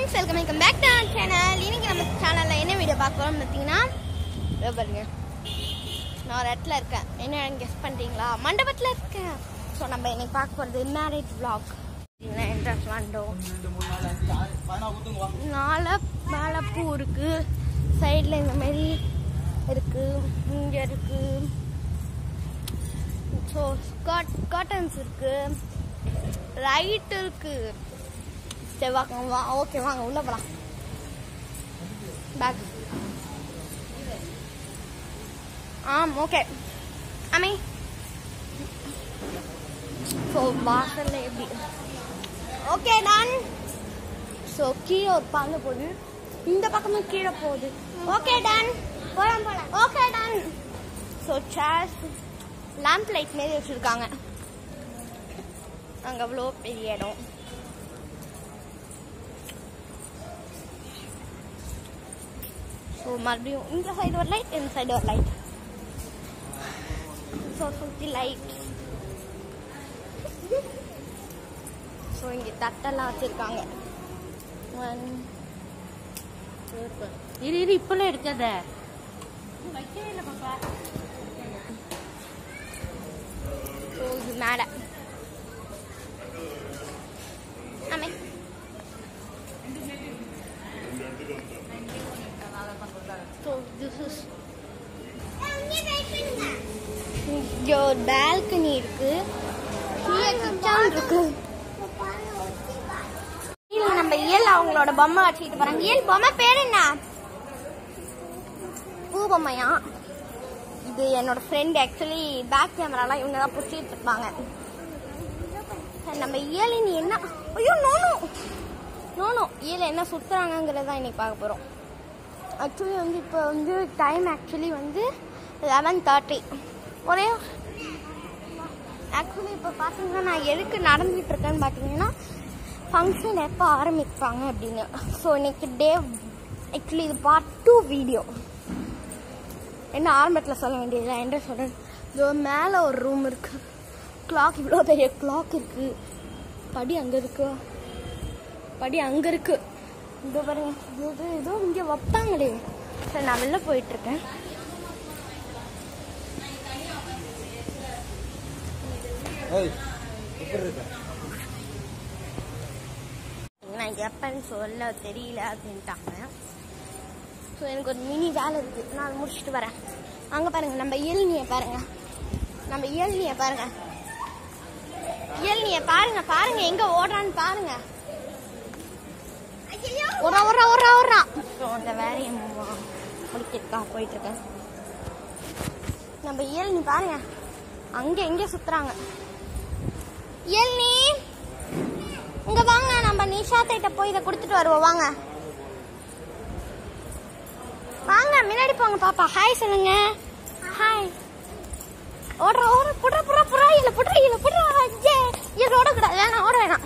Friends welcome welcome back to our channel இன்னைக்கு நம்ம சேனலில் என்ன வீடியோ பார்க்க போகிறோம்னு பார்த்தீங்கன்னா இதோ பாருங்க நான் ஒரு இடத்துல இருக்கேன் என்ன கெஸ் பண்ணுறீங்களா மண்டபத்தில் இருக்கேன் ஸோ நம்ம இன்னைக்கு பார்க்க போகிறது மேரேஜ் vlog என்ட்ரன்ஸ் வந்தோம் நாலு மேலே பூ இருக்கு சைடில் இந்த மாதிரி இருக்கு இங்கே இருக்கு ஸோ கர்டன்ஸ் இருக்கு லைட் இருக்கு சரி வாங்க வா ஓகே வாங்க உள்ள போலாம் பேக் ஆம் ஓகே அமை ஸோ வாசல்ல எப்படி ஓகே டன் ஸோ கீழே ஒரு பாங்க போகுது இந்த பக்கமும் கீழே போகுது ஓகே டன் போலாம் போலாம் okay done so chairs lamp light மாரி வச்சுருக்காங்க அங்கே அவ்வளோ பெரிய இடம் ஸோ மறுபடியும் இந்த சைடு ஒரு லைட் இந்த சைடு ஒரு லைட் ஸோ சுற்றி லைட் ஸோ இங்கே தட்டெல்லாம் வச்சுருக்காங்க ஒன் இரு இரு இப்பெல்லாம் எடுக்காத வைக்கவே இல்லை பாப்பா ஸோ இது மேலே ஆமே ஸோ திஸ் இஸ் இங்கே ஒரு பால்கனி இருக்கு கீழே கிச்சன் இருக்கு கீழே நம்ம இயல் அவங்களோட பொம்மை வச்சுக்கிட்டு போறாங்க இயல் பொம்மை பேர் என்ன பூ பொம்மையா இது என்னோட ஃப்ரெண்ட் ஆக்சுவலி பேக் கேமராலாம் இவங்க தான் பிடிச்சிட்டு இருப்பாங்க நம்ம இயலின் என்ன ஐயோ நோனோ நோனோ இயல் என்ன சுத்துறாங்கங்கிறத தான் இன்னைக்கு பார்க்க போகிறோம் ஆக்சுவலி வந்து இப்போ வந்து டைம் ஆக்சுவலி வந்து லெவன் தேர்ட்டி ஒரே ஆக்சுவலி இப்போ பார்த்தீங்கன்னா நான் எதுக்கு நடந்துகிட்டு இருக்கேன்னு பார்த்தீங்கன்னா ஃபங்க்ஷன் எப்போ ஆரம்பிப்பாங்க அப்படின்னு ஸோ இன்னைக்கு டே ஆக்சுவலி இது பார்ட் டூ வீடியோ என்ன ஆரம்பத்தில் சொல்ல வேண்டியதில்லை என்ன சொல்கிறேன் இதோ மேலே ஒரு ரூம் இருக்கு கிளாக் இவ்வளோ பெரிய கிளாக் இருக்கு படி அங்கே இருக்கு படி அங்கே இருக்கு இதோ பாருங்க இது ஏதோ இங்கே வைப்பாங்களே சரி நான் வெளில போயிட்டு இருக்கேன் ஏய் எப்படி இருக்க நான் எப்பன்னு சொல்ல தெரியல அப்படின்ட்டாங்க ஸோ எனக்கு ஒரு மினி வேலை இருக்கு நான் அதை முடிச்சுட்டு வரேன் அங்கே பாருங்க நம்ம இயல்நியை பாருங்க நம்ம இயல்நியை பாருங்க இயல்நியை பாருங்க பாருங்க எங்க ஓடுறான்னு பாருங்க ஒரு ஒரு ஒரு ஓடுறா ஸோ அந்த வேலையை மு- முடிக்கிறதுக்காக போயிட்டு இருக்கேன் நம்ம இயல்னி பாருங்க அங்க எங்க சுத்துறாங்க இயல்னி இங்க வாங்க நம்ம நிஷா கிட்ட போய் இதை கொடுத்துட்டு வருவோம் வாங்க வாங்க முன்னாடி போங்க பாப்பா ஹாய் சொல்லுங்க ஹாய் ஓடுற ஓடுற புடுற புடுற புறா இல்ல புடுற இல்ல புடுற ஐயே இது ஓடக்கூடாது வேணாம் ஓட வேணாம்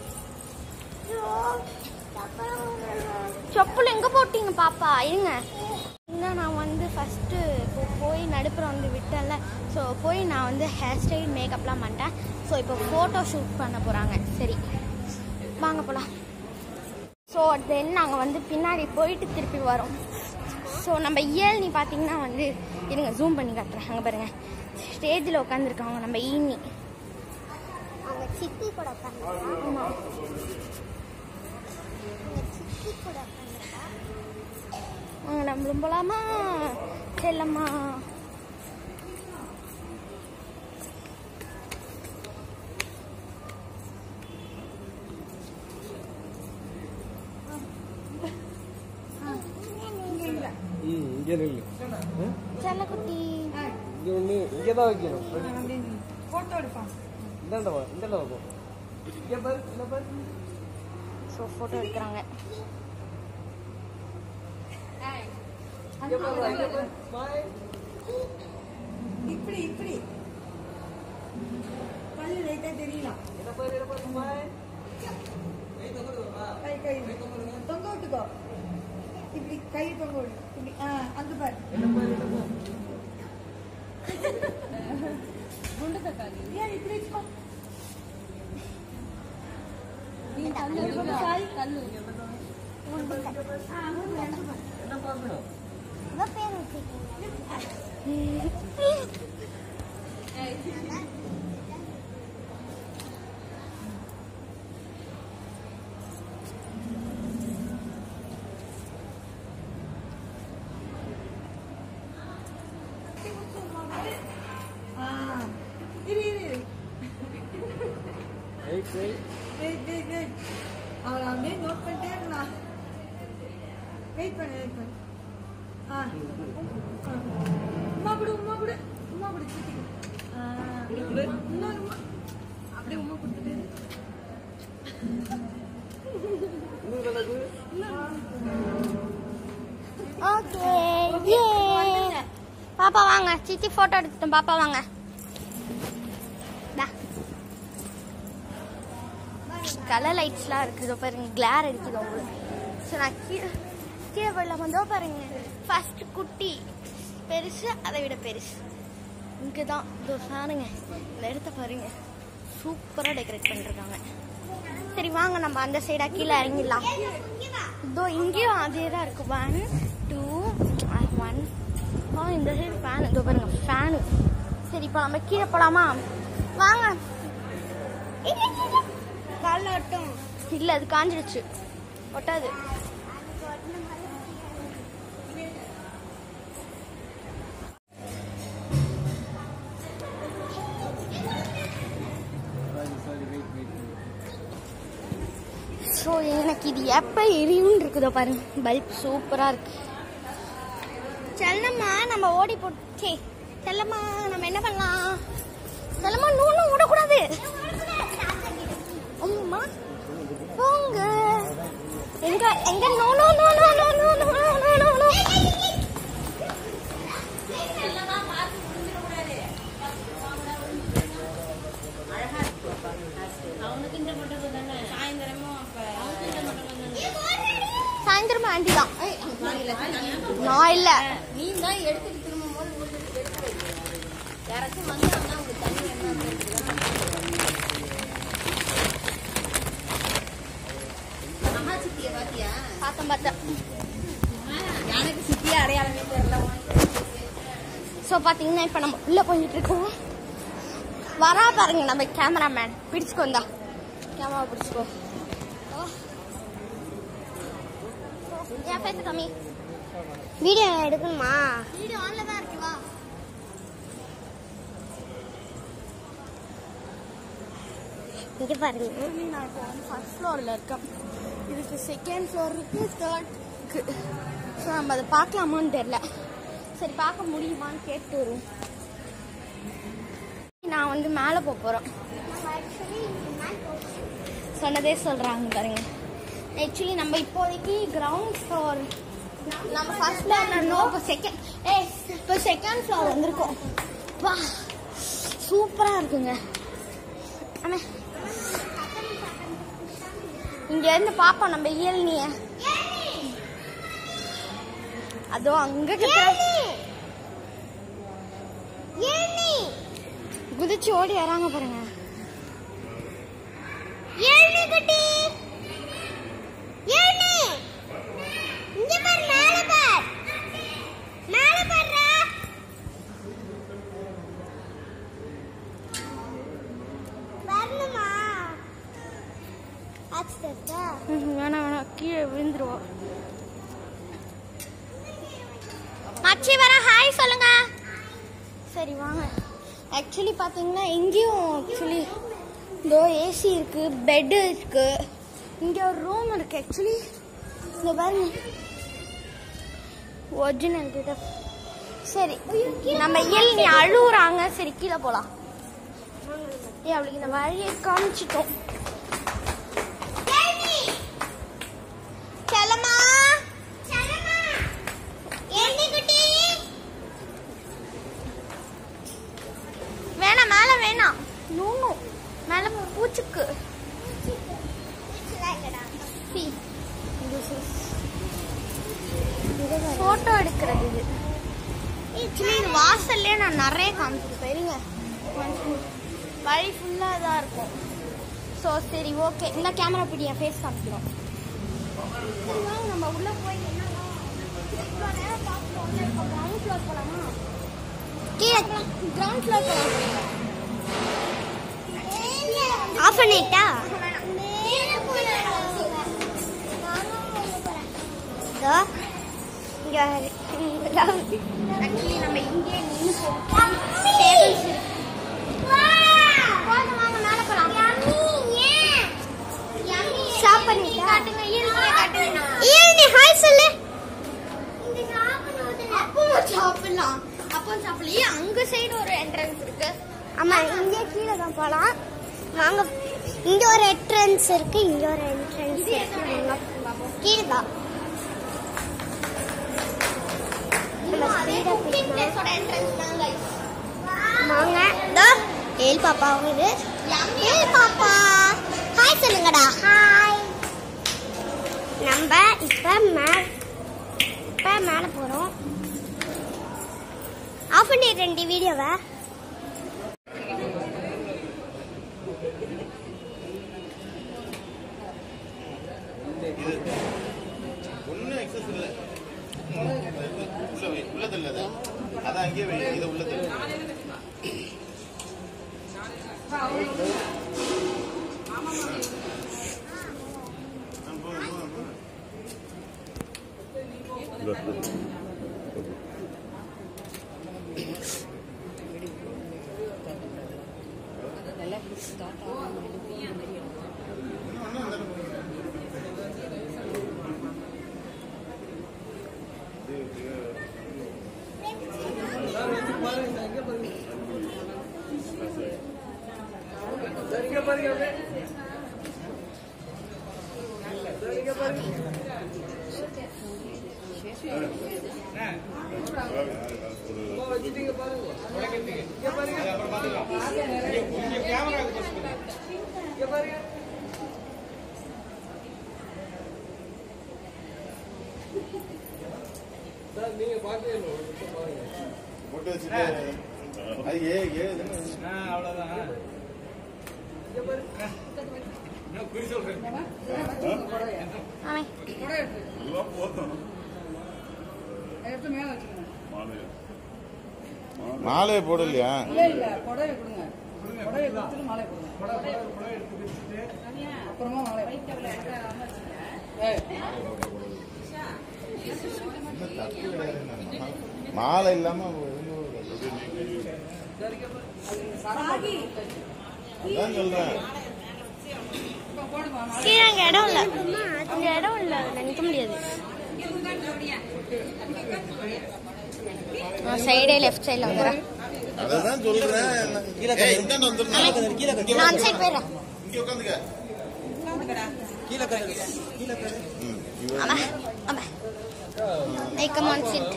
செப்பல் எங்க போட்டீங்க பாப்பா இருங்க இல்லை நான் வந்து ஃபஸ்ட்டு இப்போ போய் நடுப்புற வந்து விட்டேன்ல ஸோ போய் நான் வந்து ஹேர் ஸ்டைல் மேக்கப்லாம் பண்ணிட்டேன் ஸோ இப்போ ஃபோட்டோ ஷூட் பண்ண போகிறாங்க சரி வாங்க போகலாம் ஸோ தென் நாங்கள் வந்து பின்னாடி போயிட்டு திருப்பி வரோம் ஸோ நம்ம இயல்னி பார்த்தீங்கன்னா வந்து இருங்க ஜூம் பண்ணி காட்டுறேன் அங்கே பாருங்க ஸ்டேஜில் உட்காந்துருக்காங்க நம்ம ஈனி அவங்க சித்தி கூட உட்காந்துருக்கா ஆமாம் அவங்க சித்தி கூட உட்காந்துருக்கா அவங்க நம்ம ரொம்பலாமா செல்லம்மா ம் இங்கே நில்லு ம்? செல்லக்குட்டி இங்கே ஒன்று இங்கே தான் வைக்கணும் இந்தாண்ட வா இந்தாண்ட வைப்போம் இங்கே பாரு இங்கே பாரு ஸோ ஃபோட்டோ எடுக்கிறாங்க இங்கே பாரு இங்கே பாரு பாய் இப்படி இப்படி பல்லு லைட்டா தெரியலாம் என்ன பாரு என்ன பாரு பாய் கை கை தொங்க விட்டுக்கோ இப்படி கை தொங்க விடு இப்படி ஆ அங்க பாரு என்ன பாரு என்ன பாரு குண்டு தக்காளி ஏன் இப்படி வச்சுக்கோ நீ கல்லு கல்லு கல்லு என்ன பார்க்கணும் இவ பேர் வச்சிருக்கீங்க ஆ இரு இரு இரு wait wait wait wait wait அவளை அப்படியே நோட் பண்ணிட்டே இருந்தான் வெயிட் பண்ணு வெயிட் பண்ணு ஆ ஆ. உமா கொடு உமா கொடு உமா கொடு சித்திக்கு ஆ இன்னொரு உமா அப்படியே உமா கொடுத்துட்டு இன்னும் நல்லது ஓகே ஏ பாப்பா வாங்க சித்தி போட்டோ எடுத்துட்டோம் பாப்பா வாங்க கலர் லைட்ஸ்லாம் இருக்குது இதோ பாருங்க கிளார் அடிக்குது உங்களுக்கு ஸோ நான் கீழே கீழே போயிடலாம் வந்தோ பாருங்க ஃபர்ஸ்ட் குட்டி பெருசு அதை விட பெருசு இங்கே தான் இதோ பாருங்க இந்த இடத்த பாருங்க சூப்பராக டெக்கரேட் பண்ணிருக்காங்க சரி வாங்க நம்ம அந்த சைடாக கீழே இறங்கிடலாம் இதோ இங்கேயும் அதே தான் இருக்கு ஒன் டூ ஒன் ஆ இந்த சைடு ஃபேன் இதோ பாருங்க ஃபேனு சரி இப்போ நம்ம கீழே போலாமா வாங்க காலில் ஒட்டும் இல்லை அது காஞ்சிடுச்சு ஒட்டாது sorry sorry wait wait so எனக்கு இது எப்போ எரியும்னு இருக்குதோ பாருங்க பல்ப் சூப்பராக இருக்கு செல்லம்மா நம்ம ஓடி போட்டு செல்லம்மா நம்ம என்ன பண்ணலாம் செல்லம்மா நூனும் விடக்கூடாது அம்மா போங்க எங்க எங்க no no no no no no no no no no அவனுக்கு இந்த மட்டும் தானே சாயந்தரமும் அப்ப அவனுக்கு இந்த மட்டும் தானே சாயந்தரமா ஆண்டி தான் நான் இல்ல நீ தான் எடுத்துட்டு திரும்பும் போது உங்களுக்கு எடுத்து வை. யாராச்சும் வந்தாங்கன்னா உங்களுக்கு தண்ணி வேணும் அம்மா சித்திய பாத்தியா பார்த்தேன் பார்த்தேன் எனக்கு சித்திய அடையாளமே தெரியல ஸோ பார்த்தீங்கன்னா இப்போ நம்ம உள்ளே போயிட்டு இருக்கோம் வரா பாருங்க நம்ம கேமராமேன் பிடிச்சுக்கோ இந்தா கேமரா பிடிச்சுக்கோ என் பேச கம்மி வீடியோ எடுக்கணுமா வீடியோ ஆன்ல தான் இருக்கு வா இங்க பாருங்க நான் இப்போ வந்து ஃபர்ஸ்ட் ஃப்ளோரில் இருக்கேன் இதுக்கு செகண்ட் ஃப்ளோர் இருக்கு தேர்ட் இருக்கு ஸோ நம்ம அதை பார்க்கலாமான்னு தெரில சரி பார்க்க முடியுமான்னு கேட்டு வருவோம் நான் வந்து மேலே போக போகிறோம் சொன்னதே சொல்கிறாங்க பாருங்க ஆக்சுவலி நம்ம இப்போதைக்கு கிரவுண்ட் ஃப்ளோர் நம்ம ஃபர்ஸ்ட் ஃப்ளோர் இருந்தோம் இப்போ செகண்ட் ஏ இப்போ செகண்ட் ஃப்ளோர் வந்திருக்கோம் வா சூப்பராக இருக்குங்க அண்ணே இங்க இருந்து பாப்போம் நம்ம இயல்னிய அதோ அங்க கத்துற குதிச்சு ஓடி வராங்க பாருங்க ஏழு குட்டி ஏழு இங்க பாரு மேல பார் மேல பாருடா வரணுமா ஆக்சிடென்ட்டா ம்ஹும், வேணாம் வேணாம் கீழே விழுந்துருவோம் மச்சி வர ஹாய் சொல்லுங்க சரி வாங்க ஆக்சுவலி பார்த்தீங்கன்னா இங்கேயும் ஆக்சுவலி இதோ ஏசி இருக்கு பெட் இருக்கு இங்க ஒரு ரூம் இருக்கு ஆக்சுவலி இந்த பாருங்க ஒரிஜினல் கிட்ட சரி நம்ம இயல் நீ அழுவுறாங்க சரி கீழே போலாம் ஏ அவளுக்கு இந்த வழியை காமிச்சிட்டோம் செல்லம்மா செல்லம்மா ஏழு குட்டி வேணாம் மேல வேணாம் நூணும் மேல பூச்சுக்கு போட்டோ எடுக்கிறது இது ஆக்சுவலி இது வாசல்லே நான் நிறைய காமிச்சிருப்பேன் இருங்க வழி ஃபுல்லாக தான் இருக்கும் ஸோ சரி ஓகே இந்த கேமரா பிடி என் ஃபேஸ் காமிக்கிறோம் வாங்க, நம்ம உள்ள போய் என்னலாம் இவ்வளோ நேரம் பார்த்துட்டோம் இப்போ கிரவுண்ட் ஃப்ளோர் போலாமா கீழே கிரவுண்ட் ஃப்ளோர் போலாம் ஆஃப் பண்ணிட்டா இதோ இங்க ஆக்சுவலி நம்ம இங்கே நின்று போவோம் டேபிள்ஸ் போதும் வாங்க மேலே போகலாம் ஸ்டாப் பண்ணிட்டா காட்டுங்க இருக்கிற காட்டுங்க ஏன் நீ ஹாய் சொல்லு அப்பவும் சாப்பிடலாம் அப்பவும் சாப்பிடலையே அங்க சைடு ஒரு என்ட்ரன்ஸ் இருக்கு ஆமா இங்கே கீழே தான் போலாம் வாங்க இங்க ஒரு என்ட்ரன்ஸ் இருக்கு இங்க ஒரு என்ட்ரன்ஸ் இருக்கு கீழே தான் நம்ம speed ஆ குக்கிங் போய்க்கலாம். பிளேஸோட என்ட்ரன்ஸ் தான் guys. வாங்க இதோ ஏல் பாப்பா இது ஏல் பாப்பா ஹாய் சொல்லுங்கடா ஹாய் நம்ம இப்ப மேல இப்ப மேல போறோம் ஆஃப் பண்ணிடுறேன் வீடியோவை ஒன்றும் எக்ஸஸ் இல்லை உள்ள வை உள்ளதில்ல அது அதான் அங்கேயே வை இதை உள்ளதில்ல போட்டு வச்சுட்டு அது ஏ ஏ இதுன்னு ஆமே எடுத்து மேல வச்சுக்கோங்க மாலையை போடலையா இல்ல இல்ல புடவை கொடுங்க புடவை கொடுத்துட்டு மாலை கொடுங்க அப்புறமா மாலை ஏய், மாலை இல்லாம அதான் சொல்றேன் கீழே அங்க இடம் இல்ல அங்க இடம் இல்ல நினைக்க முடியாது சைடே லெஃப்ட் சைடில் வந்துடுறேன் அதான் சொல்றேன் ஏய், இந்தாண்ட வந்துருந்தா. நான் சைடு போயிடுறேன் இங்க உட்காந்துக்க ம், இவ- ஆமா ஆமா ஐ கம் ஆன் சிட்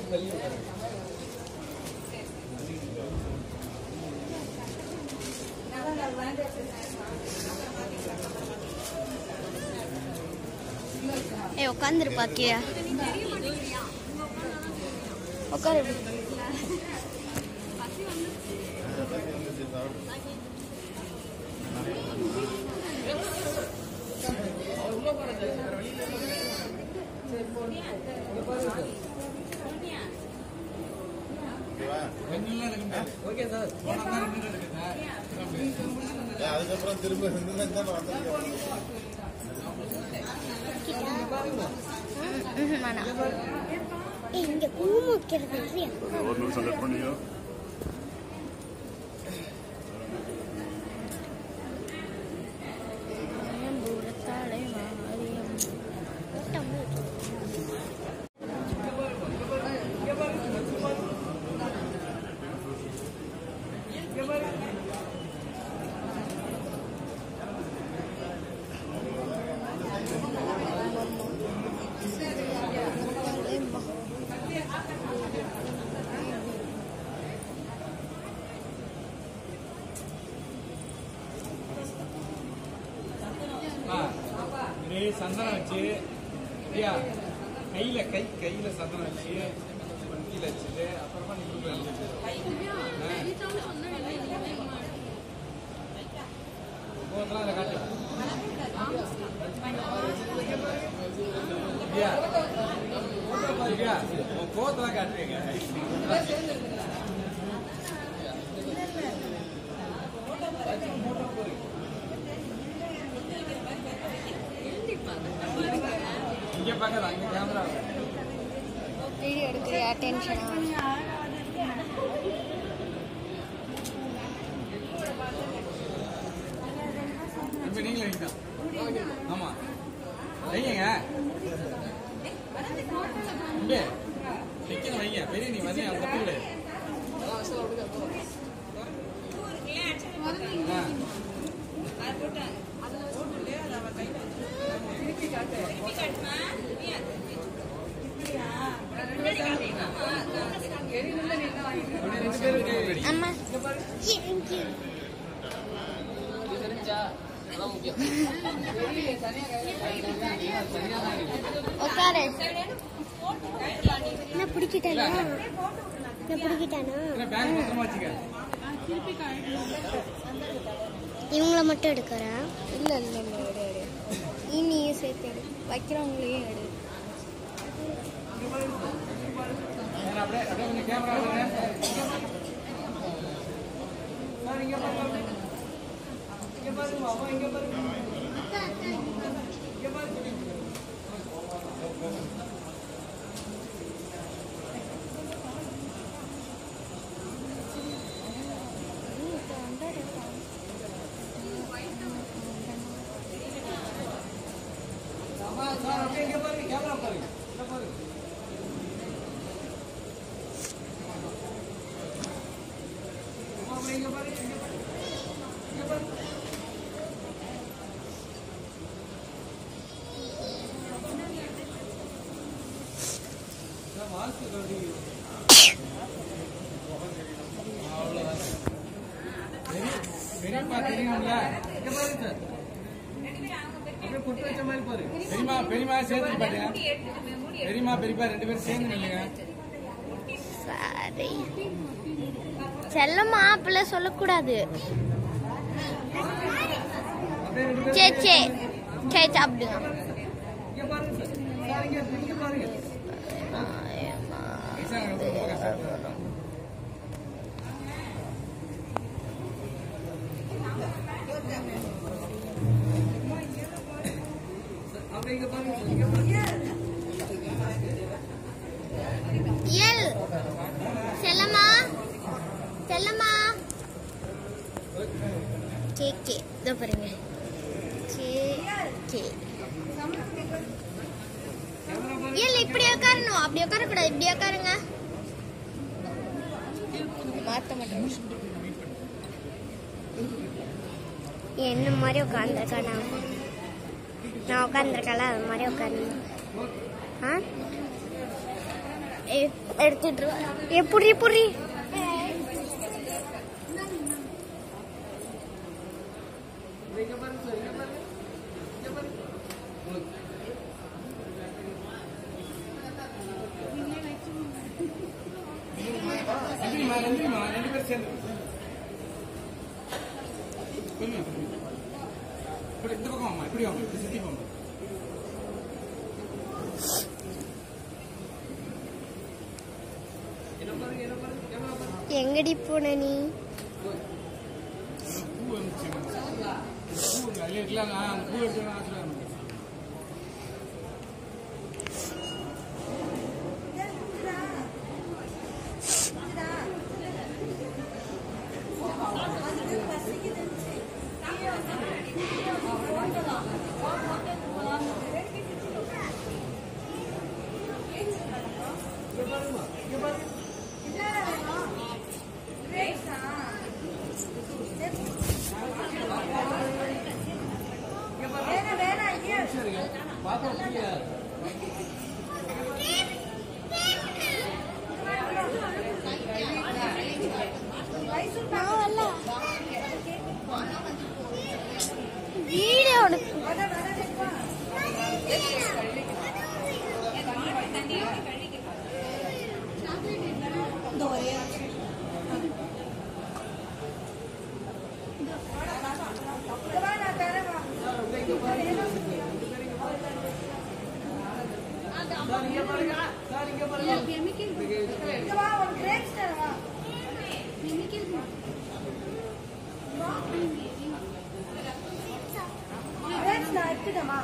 ஏய் உட்காந்துரு பாக்கியா உட்காரு ஏய், அதுக்கப்புறம் திரும்ப இந்த மாதிரி தானே வந்திருக்கேன். ம்ஹும், வேணாம் ஏய், இங்க குங்குமம் வைக்கிறது இல்லையா? ஒரு நிமிஷம் கட் பண்ணிக்கோ இதே சந்தனம் வச்சு ஐயா கையில கை கையில சந்தனம் வச்சு கீழே வச்சுட்டு அப்புறமா நீ குடும்ப முகத்தெல்லாம் அதை காட்டு திவ்யா திவ்யா உன் கோவத்தெல்லாம் காட்டுறீங்க இங்க பார்க்காத அங்க கேமரா வீடியோ எடுக்கிறியா டென்ஷனா இப்ப நீங்களும் வைங்க ஆமா வைங்க இங்க நிக்கணும் வைங்க பெரிய நீ வந்து அந்த தப்பு கிடையாது ஆ. அப்படியே ரெண்டு பேரும் கை ready. அம்மா உட்காரு நான் பிடிக்கிட்டானா நான் பிடிக்கிட்டானா என்ன பேக் பத்திரமா வச்சுக்க இவங்கள மட்டும் எடுக்கிறேன் இல்ல இல்ல இல்ல எடு எடு இனியும் சேர்த்து எடு வைக்கிறவங்களையும் எடு ஏன்னா அப்படியே அப்படியே கொஞ்சம் கேமரா வருங்க சார் அப்படியே இங்க பாருங்க கேமரா பாருங்க இங்க பாருங்க அம்மா, அப்படியே இங்க பாருங்க இங்க பாருங்க இங்க பாருங்க சார், மாஸ்க் கழட்டி அவ்வளவுதான் பெரிய- பெரியப்பா தெரியும்ல இங்க பாருங்க சார் அப்படியே பொட்டு வச்ச மாதிரி பாரு பெரியமா பெரியமா சேர்ந்து பாருங்க பெரியமா பெரியப்பா ரெண்டு பேரும் சேர்ந்து நில்லுங்க சரி செல்லம்மா அப்படிலாம் சொல்லக்கூடாது அப்படியே ரெண்டு பேரும் சே சே சே சாப்பிடுங்க இங்க பாருங்க சார் சார் இங்க இங்க பாருங்க வயசானவங்க கூட போக சாப்பிடுறாங்க. அப்படியே இங்க பாருங்க சார், இங்க பாருங்க L Chellamma Chellamma K K இதோ பாருங்க கே கே இல்ல இப்படி உட்காரணும் அப்படி உட்காரக்கூடாது இப்படி உட்காருங்க மாத்த மாட்டேன் என்ன மாதிரி உட்காந்துருக்கானா நான் உட்காந்துருக்கல அது மாதிரி உட்காந்து ஆ எ- எடுத்துட்டு வா. எப்படி எப்படி நன்றிம்மா நன்றிம்மா ரெண்டு பேரும் சேர்ந்து கொஞ்சம் இப்படி இந்த பக்கம் வாம்மா இப்படி வாங்க இப்படி சுத்தி போங்க எங்கடி போன நீ பூ வந்துச்சு பூ அதில் இருக்கலாங்க அந்த பூ எடுத்து ஆசீர்வாதம் பண்ணுங்க. பாப்பா புரியா நான் வரல வீடியோ எடுத்து இங்க வா ஒரு கிரேட் ஸ்டார் வா கிரேட் ஸ்டார் எடுத்துட்டமா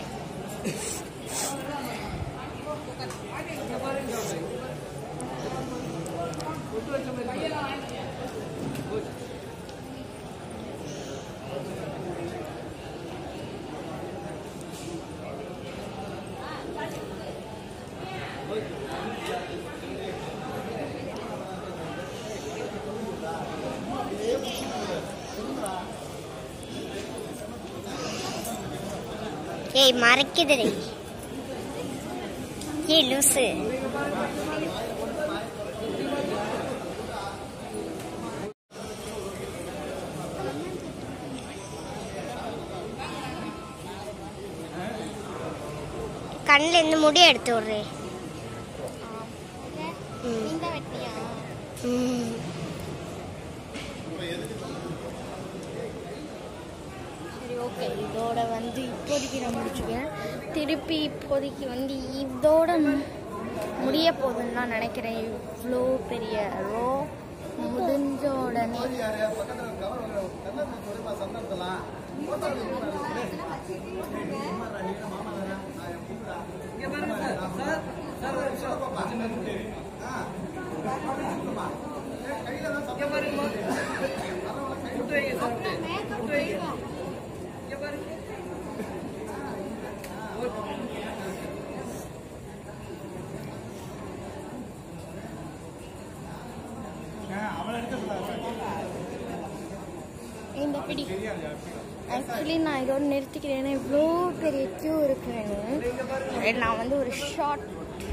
ஏய் மறைக்குதுடி ஏய் லூசு கண்ணில் இருந்து முடி எடுத்து விட்றே இந்த வெட்டியா ம் சரி ஓகே இதோட வந்து இப்போதைக்கு நான் முடிச்சுக்கேன் திருப்பி இப்போதைக்கு வந்து இதோட மு- முடிய போகுதுன்னு தான் நினைக்கிறேன் இவ்வளோ பெரிய ரோ முடிஞ்ச உடனே இந்த பிடி ஆக்சுவலி நான் இதோட நிறுத்திக்கிறேன் ஏன்னா இவ்வளோ பெரிய கியூ இருக்குன்னு நான் வந்து ஒரு ஷார்ட்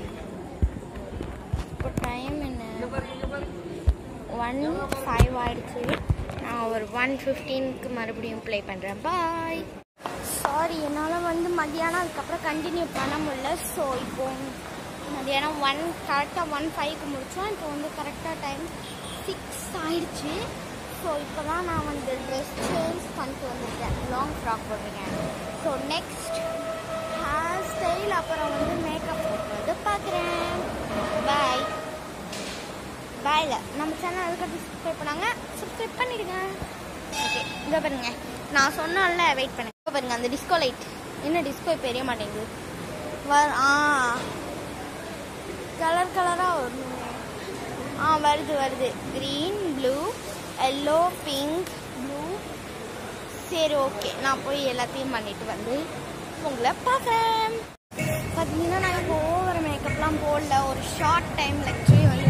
இப்போ டைம் என்ன ஒன் ஃபைவ் ஆயிடுச்சு நான் ஒரு ஒன் ஃபிஃப்டீனுக்கு மறுபடியும் ப்ளே பண்ணுறேன் பாய் சாரி என்னால் வந்து மதியானம் அதுக்கப்புறம் கண்டினியூ பண்ண முடியல ஸோ இப்போ மதியானம் ஒன் கரெக்டாக ஒன் ஃபைவ்க்கு முடித்தோம் இப்போ வந்து கரெக்டாக டைம் சிக்ஸ் ஆயிடுச்சு ஸோ இப்போ தான் நான் வந்து ட்ரெஸ் சேஞ்ச் பண்ணிட்டு வந்திருக்கேன் லாங் ஃப்ராக் போட்டிருக்கேன் ஸோ நெக்ஸ்ட் ஹேர் ஸ்டைல் அப்புறம் வந்து மேக்கப் போட்டு வந்து பார்க்குறேன் பாய் பாயில் நம்ம சேனல் அதுக்கு சப்ஸ்கிரைப் பண்ணாங்க சப்ஸ்கிரைப் பண்ணிடுங்க ஓகே இங்கே பாருங்க நான் சொன்னேன்ல வெயிட் பண்ணுங்க இங்க பாருங்க அந்த டிஸ்கோ லைட் என்ன டிஸ்கோ இப்போ எரிய மாட்டேங்குது வர ஆ கலர் கலராக வரும் ஆ வருது வருது green blue yellow pink blue சரி ஓகே நான் போய் எல்லாத்தையும் பண்ணிட்டு வந்து உங்களை பார்க்குறேன் பார்த்தீங்கன்னா நான் இப்போ ஓவர் மேக்கப்லாம் போடல ஒரு ஷார்ட் டைமில் ஆக்சுவலி வந்து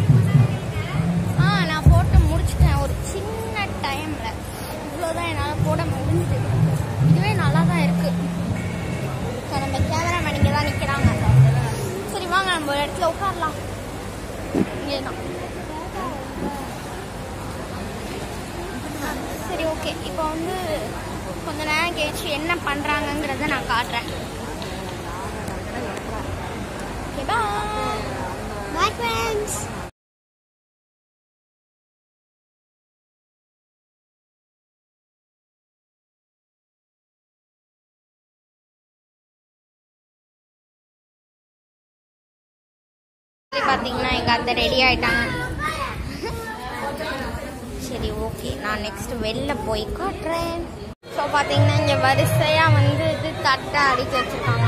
ஆ நான் போட்டு முடிச்சிட்டேன் ஒரு சின்ன டைமில் இவ்வளோதான் என்னால் போட முடிஞ்சுது இதுவே நல்லா தான் இருக்குது ஸோ நம்ம கேமராமேன் இங்கே தான் நிற்கிறாங்க சரி வாங்க நம்ம ஒரு இடத்துல உட்காரலாம் இங்கே தான் சரி ஓகே இப்போ வந்து கொஞ்ச நேரம் கழிச்சு என்ன பண்ணுறாங்கங்கிறத நான் காட்டுறேன் ஓகே பாய் பாய் ஃப்ரெண்ட்ஸ் பார்த்தீங்கன்னா எங்கள் அத்தை ரெடி ஆயிட்டாங்க சரி ஓகே நான் நெக்ஸ்ட் வெளில போய் காட்டுறேன் ஸோ பார்த்தீங்கன்னா இங்கே வரிசையாக வந்து இது தட்டை அடுக்கி வச்சுருக்காங்க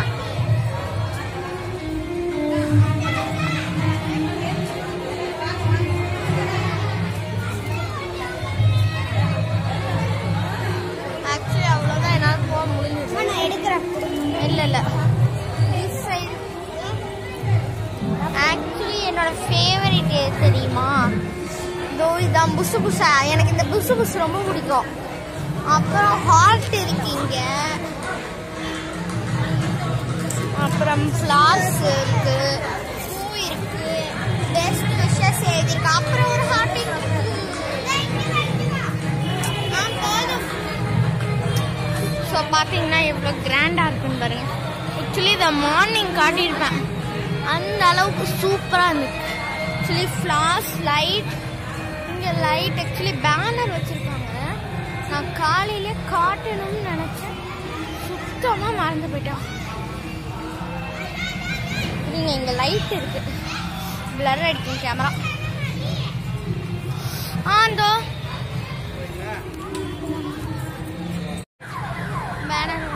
ஆக்சுவலி அவ்வளோதான் என்னால் போக முடிஞ்சிச்சு நான் எடுக்கிறேன் இல்லை இல்லை திஸ் சைடு ஆக்சுவலி என்னோட ஃபேவரட் எது தெரியுமா இதோ இதான் புசு புசா எனக்கு இந்த புசு புசு ரொம்ப பிடிக்கும் அப்புறம் ஹார்ட் இருக்கு இங்க அப்புறம் ஃப்ளார்ஸ் இருக்கு பூ இருக்கு பெஸ்ட் விஷஸ் எழுதியிருக்கு அப்புறம் ஒரு ஹார்ட் இருக்கு ஆ, போதும் ஸோ பார்த்தீங்கன்னா எவ்வளோ கிராண்டாக இருக்குன்னு பாருங்க ஆக்சுவலி இதை மார்னிங் காட்டியிருப்பேன் அந்த அளவுக்கு சூப்பராக இருந்துச்சு ஆக்சுவலி ஃப்ளார்ஸ் லைட் இங்கே லைட் ஆக்சுவலி பேனர் வச்சுருக்காங்க நான் காலையிலே காட்டணும்னு நினச்சேன் சுத்தமாக மறந்து போயிட்டேன் இங்க இங்க லைட் இருக்கு பிளர் அடிக்கும் கேமரா ஆந்தோ பேனர்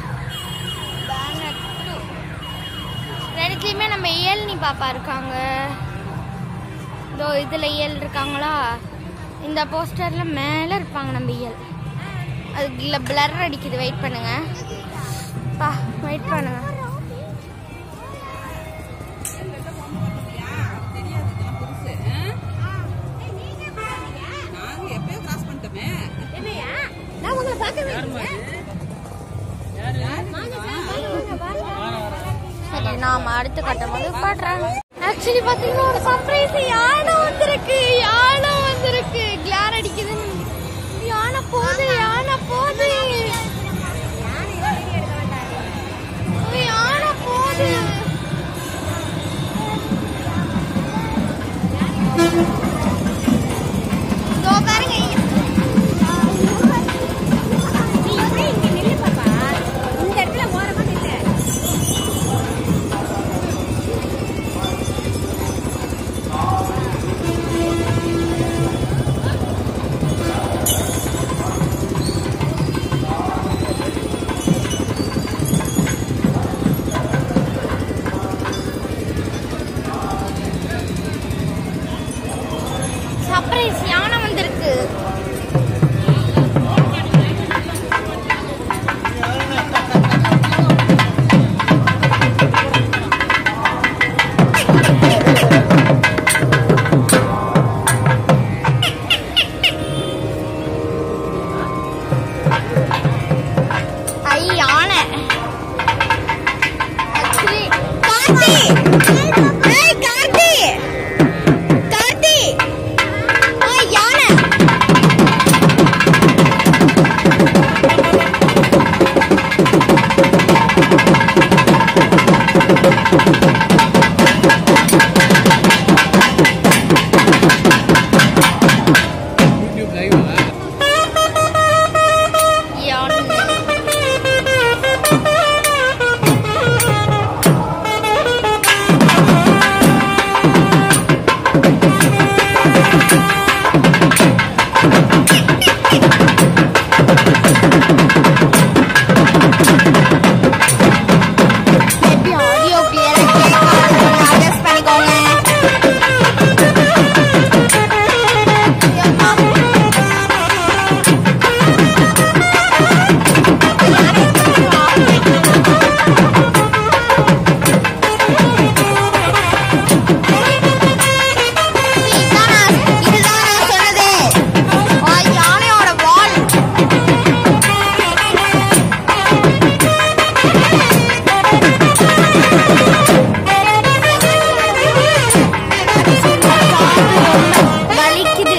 பேனர் டூ ரெண்டுத்துலையுமே நம்ம இயல்னி பாப்பா இருக்காங்க இதோ இதில் இயல் இருக்காங்களா இந்த போஸ்டரில் மேலே இருப்பாங்க நம்ம இயல் அது இல்லை பிளர் அடிக்குது வெயிட் பண்ணுங்க பா வெயிட் பண்ணுங்க சரி நாம அடுத்து கட்டும் போது பாடுறேன் ஆக்சுவலி பாத்தீங்கன்னா ஒரு சர்ப்ரைஸ் யானை வந்திருக்கு யானை வந்திருக்கு கிளார் அடிக்குது யானை போகுது யானை போகுது யானை போகுது இதோ பாருங்க சர்ப்ரைஸ் யானை வந்திருக்கு ஐ யானை ஆக்சுவலி கார்த்தி ஏய் கார்த்தி கார்த்தி ஏய் யானை யூடியூப் லைவா யானை எப்படி ஆடியோ கிளியரா அட்ஜஸ்ட் பண்ணிக்கோங்க இதுதான் நான் இதுதான் நான் சொன்னது ஆ, யானையோட வால் வலிக்குது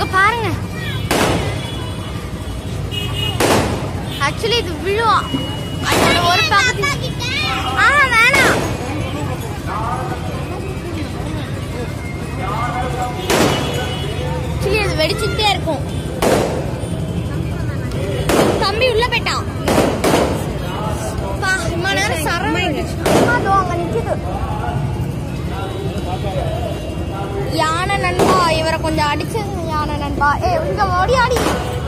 அங்க பாருங்க ஆக்சுவலி இது விழும் அதோட ஒரு பகுதி ஆ வேணாம் ஆக்சுவலி அது வெடிச்சுட்டே இருக்கும் தம்பி உள்ள போயிட்டான் பா, இம்மா நேரம் சரம் அதோ அங்க நிக்குது யானை நண்பா இவரை கொஞ்சம் அடிச்சு யானை நண்பா ஏ இங்க ஓடி ஆடி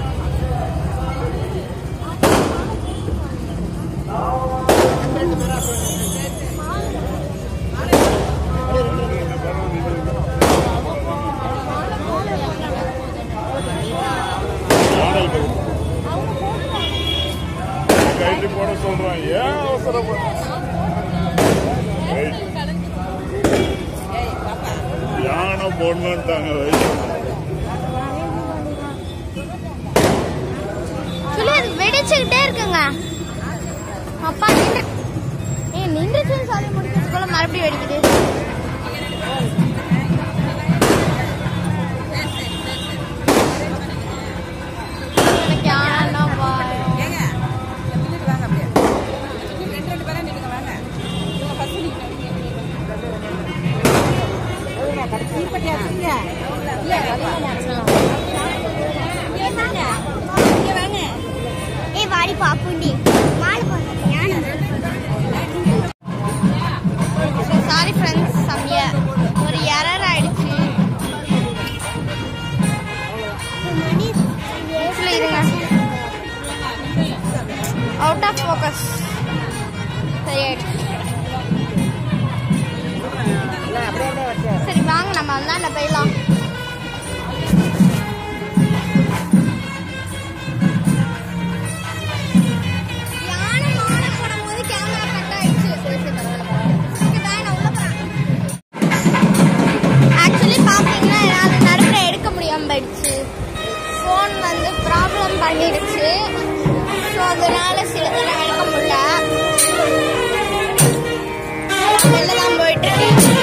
கைட்டு போட சொல்றான் ஏன் அவசரப்பட Right. யானை போடணுன்ட்டாங்க right. சொல்லி அது வெடிச்சுக்கிட்டே இருக்குங்க அப்பா நின்று ஏ நின்றுச்சுன்னு சொல்லி முடிக்கிறதுக்குள்ள மறுபடியும் வெடிக்குது எனக்கு யானைன்னா பயம். ஏ வாடி பாப்புண்டி மாலை போடுறது யானை சாரி ஃப்ரெண்ட்ஸ் செம்மைய ஒரு எரர் ஆயிடுச்சு ஆக்சுவலி இருங்க அவுட் ஆஃப் ஃபோக்கஸ் சரியாயிடுச்சு சரி வாங்க நம்ம அந்தாண்ட போயிடலாம் யானை மானை போடும்போது கேமரா கட் ஆயிடுச்சு சரி சரி பரவாயில்ல ஓகே பாய் நான் உள்ள போறேன் ஆக்சுவலி பார்த்தீங்கன்னா என்னால் நடுவில் எடுக்க முடியாம போயிடுச்சு ஃபோன் வந்து ப்ராப்ளம் பண்ணிடுச்சு ஸோ அதனால சிலதெல்லாம் எடுக்க முடியல வெளில தான் போயிட்டு இருக்கேன்